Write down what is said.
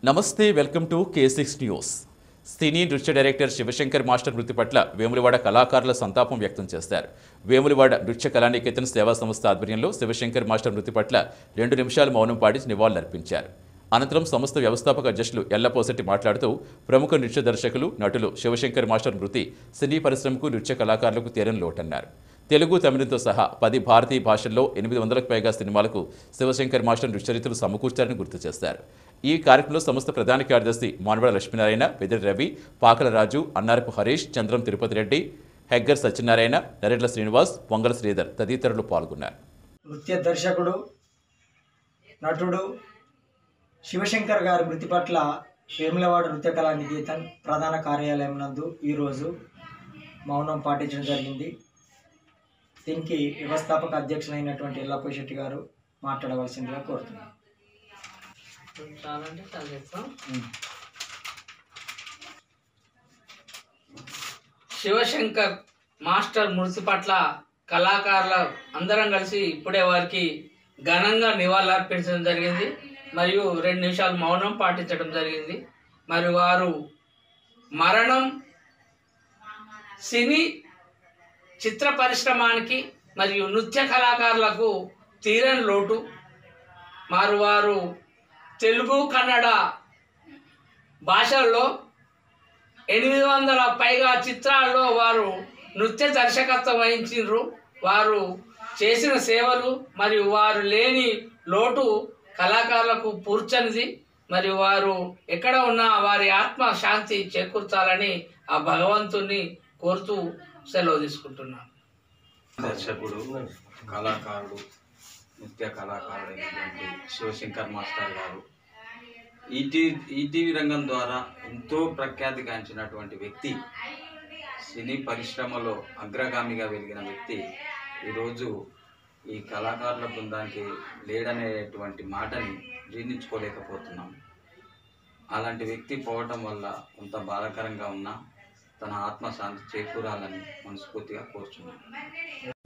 నమస్తే welcome to K six news సినీ నృత్య డైరెక్టర్ శివశంకర్ మాస్టర్ మృతి పట్ల వేములవాడ కళాకారుల సంతాపం వ్యక్తం చేశారు వేములవాడ నృత్య కళానికేతన్ సేవా సంస్థ ఆధ్వర్యంలో శివశంకర్ మాస్టర్ మృతి పట్ల రెండు నిమిషాలు మౌనం పాడి నివాళులర్పించారు అనంతరం సంస్థ వ్యవస్థాపక అధ్యక్షులు ఎల్లపోసెట్టి మాట్లాడుతూ ప్రముఖ నృత్య దర్శకులు నటులు శివశంకర్ మాస్టర్ మృతి సినీ పరిశ్రమకు నృత్య కళాకారులకు తీరని లోటన్నారు తెలుగు తమిళంతో సహా పది భారతీయ భాషల్లో ఎనిమిది వందలకు పైగా సినిమాలకు శివశంకర్ మాస్టర్ నృత్యరితులు సమకూర్చారని గుర్తు చేశారు ఈ కార్యక్రమంలో సంస్థ ప్రధాన కార్యదర్శి మానవడ లక్ష్మీనారాయణ వెదిరి రవి పాకల రాజు అన్నారపు హరీష్ చంద్రం తిరుపతి రెడ్డి హెగ్గర్ సత్యనారాయణ నరెడ్ల శ్రీనివాస్ పొంగల శ్రీధర్ తదితరులు పాల్గొన్నారు నృత్య దర్శకుడు నటుడు శివశంకర్ గారి మృతి పట్ల వేములవాడ నృత్య కళా నికేతన్ ప్రధాన కార్యాలయం నందు ఈరోజు మౌనం పాటించడం జరిగింది దీనికి వ్యవస్థాపక అధ్యక్షులైనటువంటి ఎల్లప్ప శెట్టి గారు మాట్లాడవలసిందిగా కోరుతున్నాను చాలంటే చాలా చెప్తాం శివశంకర్ మాస్టర్ మృతి పట్ల కళాకారుల అందరం కలిసి ఇప్పుడే వారికి ఘనంగా నివాళులు అర్పించడం జరిగింది మరియు రెండు నిమిషాలు మౌనం పాటించడం జరిగింది మరి వారు మరణం సినీ చిత్ర పరిశ్రమానికి మరియు నృత్య కళాకారులకు తీరని లోటు మరి వారు తెలుగు కన్నడ భాషల్లో ఎనిమిది వందల పైగా చిత్రాల్లో వారు నృత్య దర్శకత్వం వహించారు వారు చేసిన సేవలు మరియు వారు లేని లోటు కళాకారులకు పూర్చనిది మరియు వారు ఎక్కడ ఉన్నా వారి ఆత్మ శాంతి చేకూర్చాలని ఆ భగవంతుణ్ణి కోరుతూ సెలవు తీసుకుంటున్నాను దర్శకుడు కళాకారుడు నృత్య కళాకారుడు అయినటువంటి శివశంకర్ మాస్టర్ గారు ఈటీవీ ఈటీవీ రంగం ద్వారా ఎంతో ప్రఖ్యాతి గాంచినటువంటి వ్యక్తి సినీ పరిశ్రమలో అగ్రగామిగా వెలిగిన వ్యక్తి ఈరోజు ఈ కళాకారుల బృందానికి లేడనేటువంటి మాటని జీర్ణించుకోలేకపోతున్నాం అలాంటి వ్యక్తి పోవటం వల్ల కొంత బాధాకరంగా ఉన్నా తన ఆత్మశాంతి చేకూరాలని మనస్ఫూర్తిగా కోరుచున్నాను